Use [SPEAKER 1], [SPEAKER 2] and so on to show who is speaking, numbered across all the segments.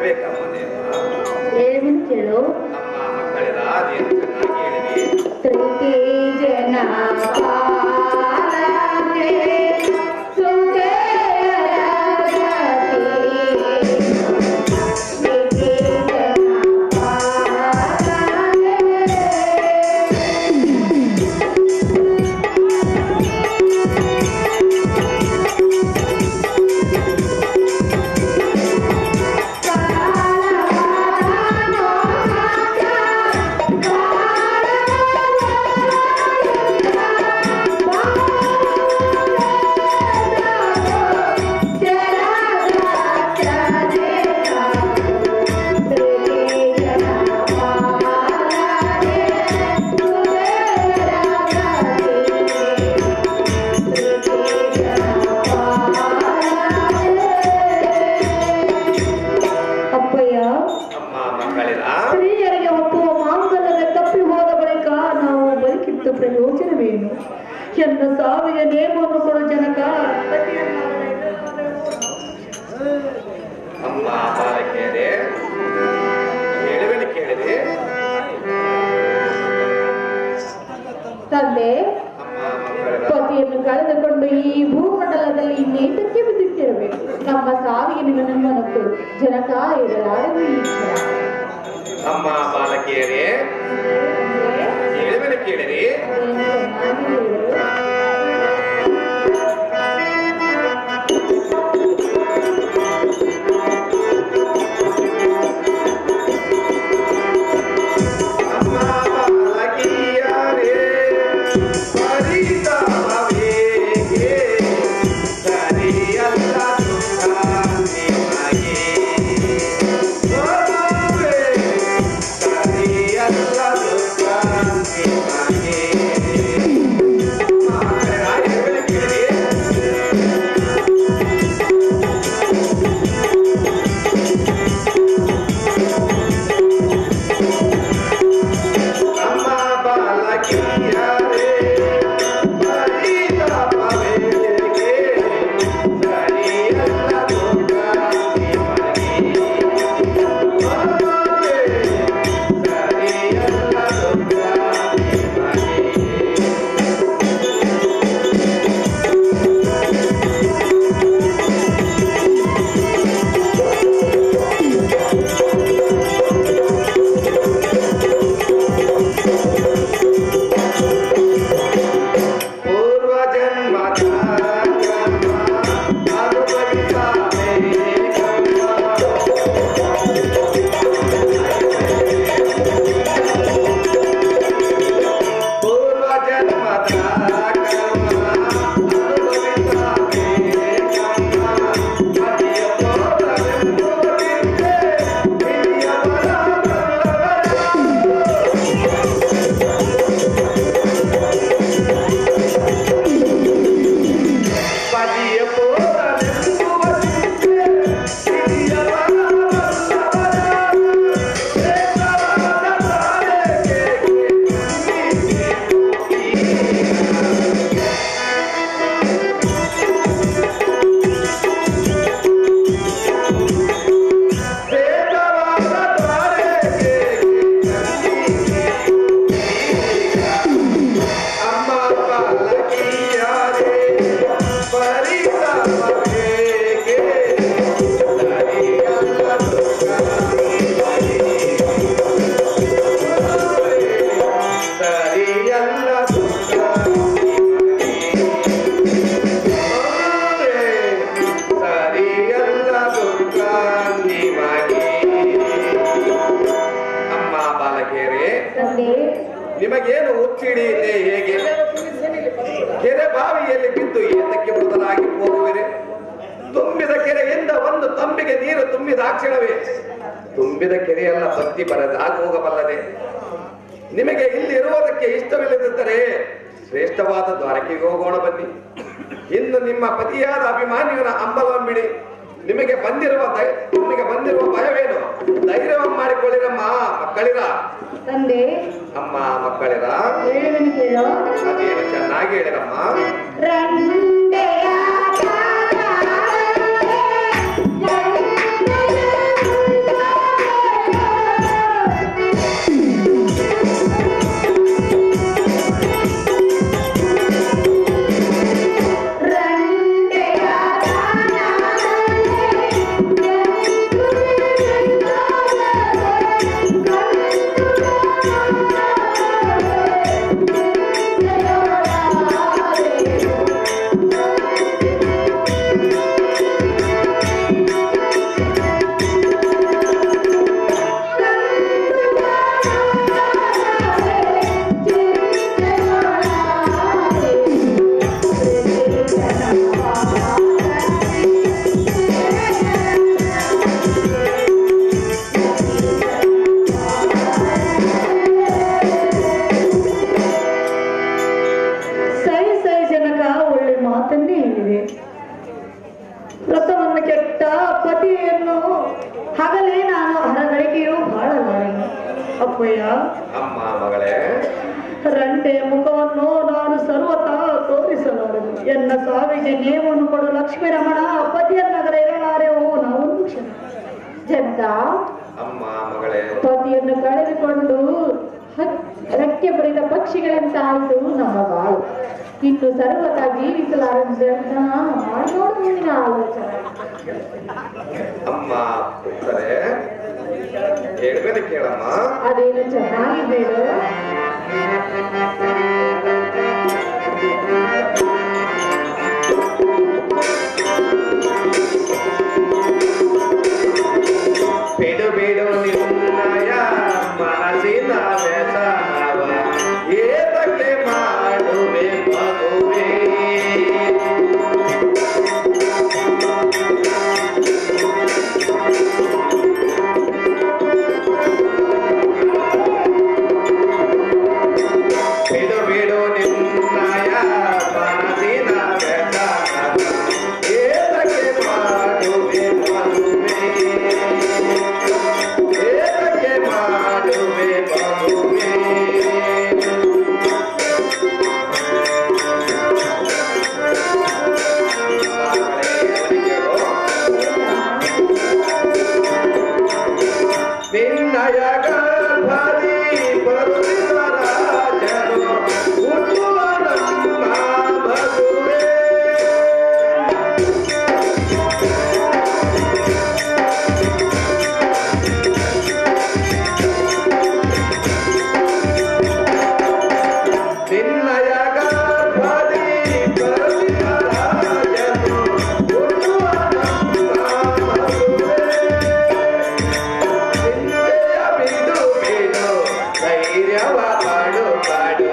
[SPEAKER 1] ಹೇಳಬೇಕಮ್ಮ ದೇವ
[SPEAKER 2] ಹೇಳುವೆನು ಕೇಳು
[SPEAKER 1] ನಮ್ಮ ಮಕ್ಕಳಿದ ಅದೇನು ಚೆನ್ನಾಗಿ ಹೇಳಿದಿ
[SPEAKER 2] ತ್ರಿಕೆ ಜನ ಪಾಲನೆ ಸುಖೇಯ ಜಗತಿ. ತ್ರಿಕೆ ಜನ ಪಾಲನೆ ಅಪ್ಪಯ್ಯ
[SPEAKER 1] ಅಮ್ಮ ಮಕ್ಕಳಿದ
[SPEAKER 2] ಸ್ತ್ರೀಯರಿಗೆ ಒಪ್ಪುವ ಮಾಂಗಲ್ಯದ ತಪ್ಪಿ ಹೋದ ಬಳಿಕ ನಾವು ಬದುಕಿತ್ತು ಪ್ರಯೋಜನವೇನು ಎನ್ನ ಸಾವಿಗೆ ನೇಮವನ್ನು ಕೊಡು ಜನಕ
[SPEAKER 1] ಅಮ್ಮ ಬಾಲಕಿಯರೇ ಹೇಳುವೆನು ಕೇಳಿದೆ
[SPEAKER 2] ತಂದೆ
[SPEAKER 1] ಅಮ್ಮ ಮಕ್ಕಳಿದ
[SPEAKER 2] ಪತಿಯನ್ನು ಕಳೆದುಕೊಂಡು ಈ ಭೂಮಂಡಲದಲ್ಲಿ ಇನ್ನೇತಕ್ಕೆ ಬಿದ್ದಿಟ್ಟಿರಬೇಕು ನಮ್ಮ ಸಾವಿಗೆ ನಿನ್ನ ನಮ್ಮನ್ನು ಕೊಡು ಜನಕ ಇರಲಾರದು ಈ ಕ್ಷಣ.
[SPEAKER 1] ಅಮ್ಮ ಬಾಲಕಿಯರೇ ಹೇಳುವೆನು ಕೇಳಿರಿ
[SPEAKER 2] ಏನು ಚೆನ್ನಾಗಿ ಹೇಳು.
[SPEAKER 1] ಅಮ್ಮ ಬಾಲಕಿಯರೇ ಪರಿತಾಪವೇಗೆ ಸರಿಯಲ್ಲ ಸುಖ ನಿಮಗೆ ಮಗುವೇ ಸರಿಯಲ್ಲ ಸುಖ ನಿಮಗೆ ಹೇಳುವೆನು ಕೇಳಿರಿ ಅಮ್ಮ ಬಾಲಕಿಯರೇ ಪರಿತಾಪವೇಗೆ ಸರಿಯಲ್ಲ ಸುಖ ನಿಮಗೆ ಮಗುವೇ ಸರಿಯಲ್ಲ ಸುಖ ನಿಮಗೆ ಪೂರ್ವ ಜನ್ಮದ ಕರ್ಮ ಅನುಭವಿಸಬೇಕಮ್ಮ. ಪೂರ್ವ ಜನ್ಮದ ಕರ್ಮ ಅನುಭವಿಸಬೇಕಮ್ಮ. ಪತಿಯ ಪೋತ್ರವೆಂಬುವರಿದ್ದೆ ಹಿರಿಯವರ ಬಲ್ಲವರ. ಪತಿಯ ಪೋತ್ರವೆಂಬುವರಿದ್ದೆ ಹಿರಿಯವರ ಬಲ್ಲವರ. ದೇವರ ತಾಯಿಗೆ ಅಮ್ಮ ಬಾಲಕಿಯಾರೆ ಪರಿತಾಪವೇಗೆ ಸರಿಯಲ್ಲ ಸರಿಯಲ್ಲ ಸರಿಯಲ್ಲ ದುರ್ಗ ನಿಮಗೆ ಅಮ್ಮ ಬಾಲಕಿಯರೇ
[SPEAKER 2] ತಂದೆ
[SPEAKER 1] ನಿಮಗೇನು ಹುಚ್ಚಿಡಿಯಿತೆ ಹೇಗೆ ಕೆರೆ ಬಾವಿಯಲ್ಲಿ ಬಿದ್ದು ಏತಕ್ಕೆ ಮೃತರಾಗಿ ಹೋಗುವಿರೆ ತುಂಬಿದ ಕೆರೆಯಿಂದ ಒಂದು ತಂಬಿಗೆ ನೀರು ತುಂಬಿದಾಕ್ಷಣವೇ ತುಂಬಿದ ಕೆರೆಯೆಲ್ಲ ಬತ್ತಿ ಬರದಾಗಿ ಹೋಗಬಲ್ಲದೆ ನಿಮಗೆ ಇಲ್ಲಿ ಇರುವುದಕ್ಕೆ ಇಷ್ಟವಿಲ್ಲದಿದ್ದರೆ ಶ್ರೇಷ್ಠವಾದ ದ್ವಾರಕೆಗೆ ಹೋಗೋಣ ಬನ್ನಿ ಇನ್ನು ನಿಮ್ಮ ಪತಿಯಾದ ಅಭಿಮಾನಿಗಳ ಅಂಬಲಂಬಿಡಿ ನಿಮಗೆ ಬಂದಿರುವ ದೈ- ನಿಮಗೆ ಬಂದಿರುವ ಭಯವೇನು ಧೈರ್ಯವನ್ನು ಮಾಡಿಕೊಳ್ಳಿರಮ್ಮ ಮಕ್ಕಳಿರ
[SPEAKER 2] ತಂದೆ
[SPEAKER 1] ಅಮ್ಮ ಮಕ್ಕಳಿರ
[SPEAKER 2] ಹೇಳುವೆನು ಕೇಳು
[SPEAKER 1] ಅದೇನು ಚೆನ್ನಾಗಿ ಹೇಳಿರಮ್ಮ
[SPEAKER 2] ರಂಡೆಯ ಮಾತನ್ನೇ ಹೇಳಿದೆ ವ್ರತವನ್ನು ಕೆಟ್ಟ ಪತಿಯನ್ನು ಹಗಲೇ ನಾನು ಹರಗಳಿಕೆಯೂ ಬಾಳಲಾರೆನು ಅಪ್ಪಯ್ಯ
[SPEAKER 1] ಅಮ್ಮ ಮಗಳೇ
[SPEAKER 2] ರಂಟೆ ಮುಖವನ್ನು ನಾನು ಸರ್ವತಾ ತೋರಿಸಲಾರನು ಎನ್ನ ಸಾವಿಗೆ ನೇಮವನ್ನು ಕೊಡು ಲಕ್ಷ್ಮೀ ರಮಣ ಪತಿಯನ್ನಗರ ಇರಲಾರೆವು ನಾವೊಂದು ಕ್ಷಣ ಜಂತ
[SPEAKER 1] ಅಮ್ಮ ಮಗಳೇ
[SPEAKER 2] ಪತಿಯನ್ನು ಕಳೆದುಕೊಂಡು ಹಕ್- ರೆಕ್ಕೆ ಬರಿದ ಪಕ್ಷಿಗಳಂತಾಯಿತು ನಮ್ಮ ಬಾಳು ಇನ್ನು ಸರ್ವತಾ ಜೀವಿಸಲಾರದು ಅಂತ ಮಾಡೋದು ನಿನ್ನ ಆಲೋಚನೆ
[SPEAKER 1] ಅಮ್ಮ ಪುತ್ರರೇ ಹೇಳ್ಬೇಡಿ ಕೇಳಮ್ಮ
[SPEAKER 2] ಅದೇನು ಚೆನ್ನಾಗಿದ್ದೇನು
[SPEAKER 1] ಬಿಡು ಬಿಡು ನಿನ್ನಯ ಮನಸ್ಸಿನ ವ್ಯಸನವ ಏತಕ್ಕೆ ಮಾಡುವೆ ಮಗುವೆ ಬಿಡು ಬಿಡು ನಿನ್ನಯ ಮನಸ್ಸಿನ ವ್ಯಸನವ ಏತಕ್ಕೆ ಮಾಡುವೆ ಮಗುವೆ ಏತಕ್ಕೆ ಮಾಡುವೆ ಮಗುವೆ ನಿನ್ನಯ ಗರ್ಭದಿ ಬರುತ್ತಿದ ರಾಜನು ಹುಟ್ಟುವ ನಮ್ಮ ಮಗುವೆ ನಿನ್ನಯ ಗರ್ಭದಿ ಬರುತ್ತಿದ ರಾಜನು ಹುಟ್ಟುವ ನಮ್ಮ ಮಗುವೆ ಚಿಂತೆಯ ಬಿಡು ಬಿಡು ಧೈರ್ಯವ ಪಾಡು ಪಾಡು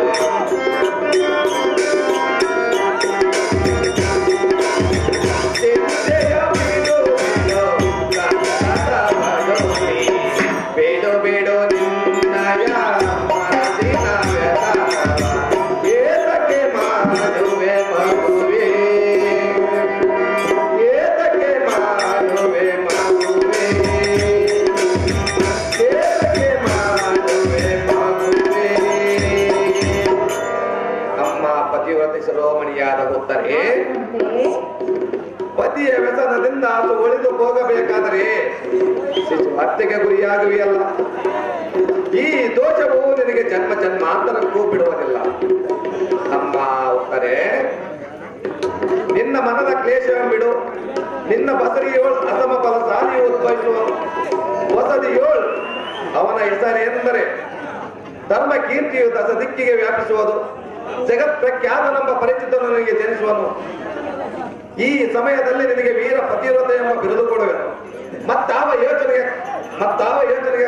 [SPEAKER 1] ಚಿಂತೆಯ ಬಿಡು ಬಿಡು ಸಂಕಟ ಪಡುವಿ ಬಿಡು ಬಿಡು ನಿನ್ನಯ ಮನಸ್ಸಿನ ವ್ಯಸನವ ಏತಕ್ಕೆ ಮಾಡುವೆ ಮಗುವೆ ಏತಕ್ಕೆ ಮಾಡುವೆ ಮಗುವೆ ಏತಕ್ಕೆ ಮಾಡುವೆ ಮಗುವೆ ಅಮ್ಮ ಪತಿವ್ರತೆ ಶಿರೋಮಣಿಯಾದ ಉತ್ತರೆ ಪತಿಯ ವ್ಯಸನದಿಂದ ಅದು ಒಳಿದು ಹೋಗಬೇಕಾದರೆ ಶಿಶು ಹತ್ಯೆಗೆ ಗುರಿಯಾಗುವಿಯಲ್ಲ ಈ ದೋಷವು ನಿನಗೆ ಜನ್ಮ ಜನ್ಮಾಂತರಕ್ಕೂ ಬಿಡುವುದಿಲ್ಲ ಅಮ್ಮ ಉತ್ತರೆ ನಿನ್ನ ಮನದ ಕ್ಲೇಶವೆಂಬಿಡು ನಿನ್ನ ಬಸರಿಯೋಳ್ ಅಸಮ ಫಲ ಸಾಲಿಯು ಉದ್ಭವಿಸುವನು ಹೊಸದಿಯೋಳ್ ಅವನ ಹೆಸರೆಂದರೆ ಧರ್ಮ ಕೀರ್ತಿಯು ದಸ ದಿಕ್ಕಿಗೆ ವ್ಯಾಪಿಸುವುದು ಜಗತ್ ಪ್ರಖ್ಯಾತನೆಂಬ ಪರಿಚಿತನು ನಿನಗೆ ಜನಿಸುವನು ಈ ಸಮಯದಲ್ಲಿ ನಿನಗೆ ವೀರ ಪತಿವ್ರತ ಎಂಬ ಬಿರುದು ಕೊಡುವೆನು ಮತ್ತಾವ ಯೋಚನೆಗೆ ಮತ್ತಾವ ಯೋಚನೆಗೆ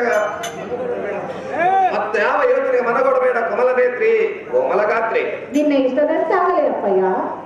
[SPEAKER 1] ಮತ್ತಾವ ಯೋಚನೆಗೆ ಮನಗೊಡಬೇಡ ಕಮಲನೇತ್ರಿ ಕೋಮಲಗಾತ್ರಿ
[SPEAKER 2] ನಿನ್ನ ಇಷ್ಟದಂತಾಗಲಿ ಅಪ್ಪಯ್ಯ